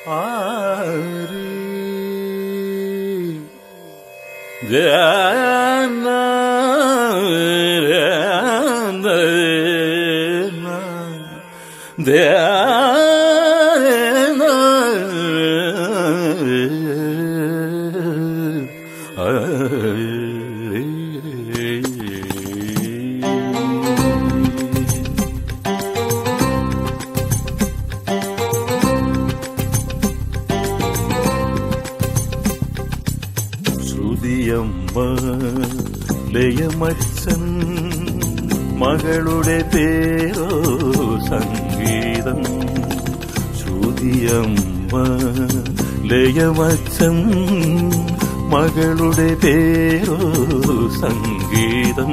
ശ്രുതിയമ്മ ലയമച്ചൻ മകളുടെ പേരോ സംഗീതം ശ്രുതിയമ്മ ലയമച്ചൻ മകളുടെ പേരോ സംഗീതം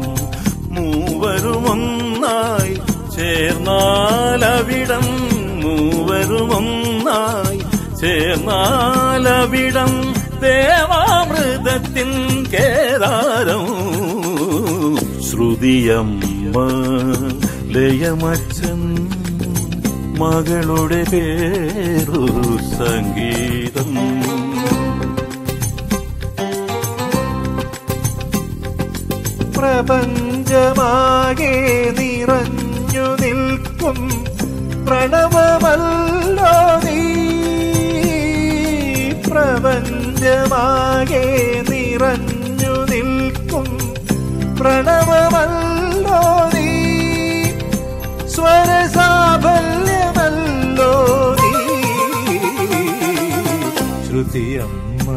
മൂവരുമൊന്നായി ചേർന്നാലവിടം മൂവരുമൊന്നായി ചേർന്നാലവിടം ദേവാമൃതത്തിൻ കേദാരം ശ്രുതിയമ്മ ലയമച്ചൻ മകളുടെ പേരു സംഗീതം പ്രപഞ്ചമാകെ നിറഞ്ഞു നിൽക്കും പ്രണവമല്ലോ നീ പ്രപഞ്ചമാകെ നിറഞ്ഞു നിൽക്കും പ്രണവമല്ലോ നീ സ്വരസാഫല്യമല്ലോ നീ ശ്രുതിയമ്മ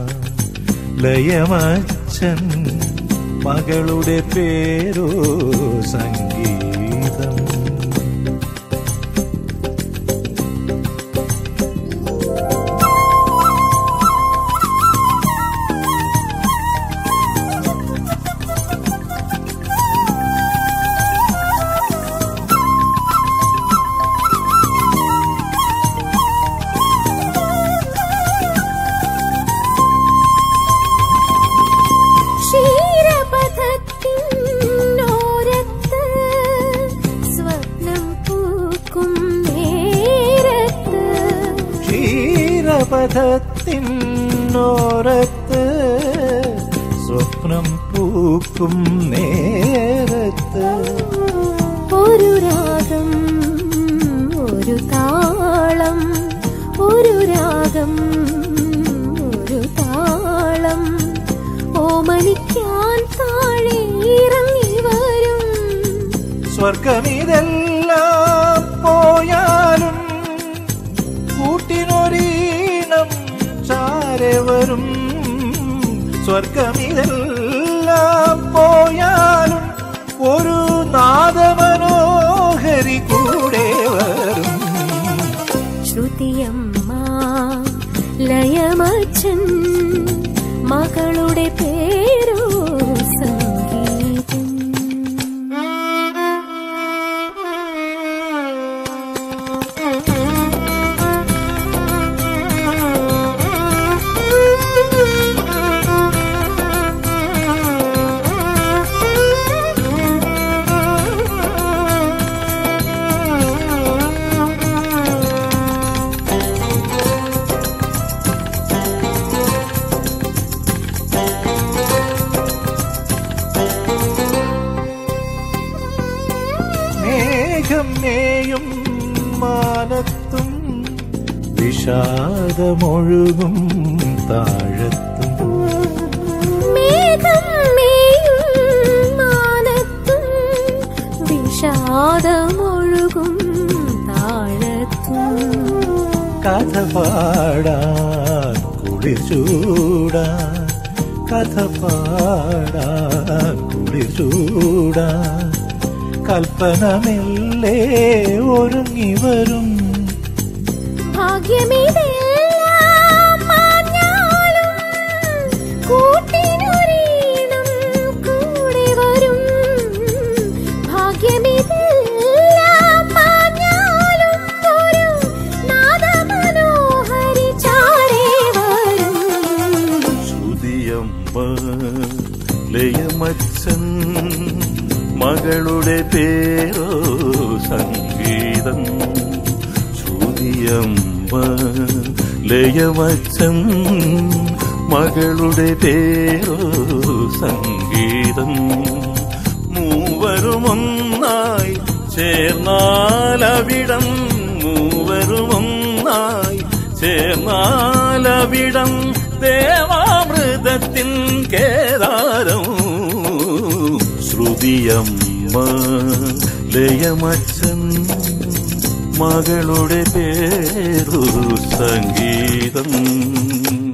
ലയമച്ചൻ മകളുടെ പേരോ സംഗീതം ക്ഷീരപഥത്തിനോരത്ത് സ്വപ്നം പൂക്കും നേരത്ത് ക്ഷീരപഥത്തിനോരത്ത് സ്വപ്നം പൂക്കും നേരത്ത് ഒരു രാഗം ഒരു താളം ഒരു രാഗം ഒരു താളം ഓമനിക്കാൻ താഴെ ഇറങ്ങി വരും സ്വർഗമിതെല്ലാം പോയാലും കൂട്ടിനൊരീണം ചാരെ വരും സ്വർഗമിതെല്ലാം പോയാലും ഒരു നാദമനോഹരി കൂടെ വരും ശ്രുതിയമ്മ ലയമച്ചൻ മകളുടെ പേരോ സംഗീതം മേഘം മേയും മാനത്തും വിഷാദമൊഴുകും താഴത്തും മേഘം മേയും മാനത്തും വിഷാദമൊഴുകും താഴത്തും കഥ പാടാൻ കുളിർ ചൂടാൻ കഥ പാടാൻ കുളിർ ചൂടാൻ കൽപ്പനമെല്ലേ ഒരുങ്ങി വരും ഭാഗ്യമിതെല്ലാം മാഞ്ഞാലും കൂട്ടിനൊരീണം കൂടെ വരും ഭാഗ്യമിതെല്ലാം മാഞ്ഞാലും ഒരു നാദമനോഹരി ചാരേ വരും ശ്രുതിയമ്മ ലയമച്ചൻ മകളുടെ പേരോ സംഗീതം ശ്രുതിയമ്മ ലയമച്ചൻ മകളുടെ പേരോ സംഗീതം മൂവരുമൊന്നായി ചേർന്നാലവിടം മൂവരുമൊന്നായി ചേർന്നാലവിടം ദേവാമൃതത്തിൻ കേദാരം ശ്രുതിയമ്മ ലയമച്ചൻ മകളുടെ പേരു സംഗീതം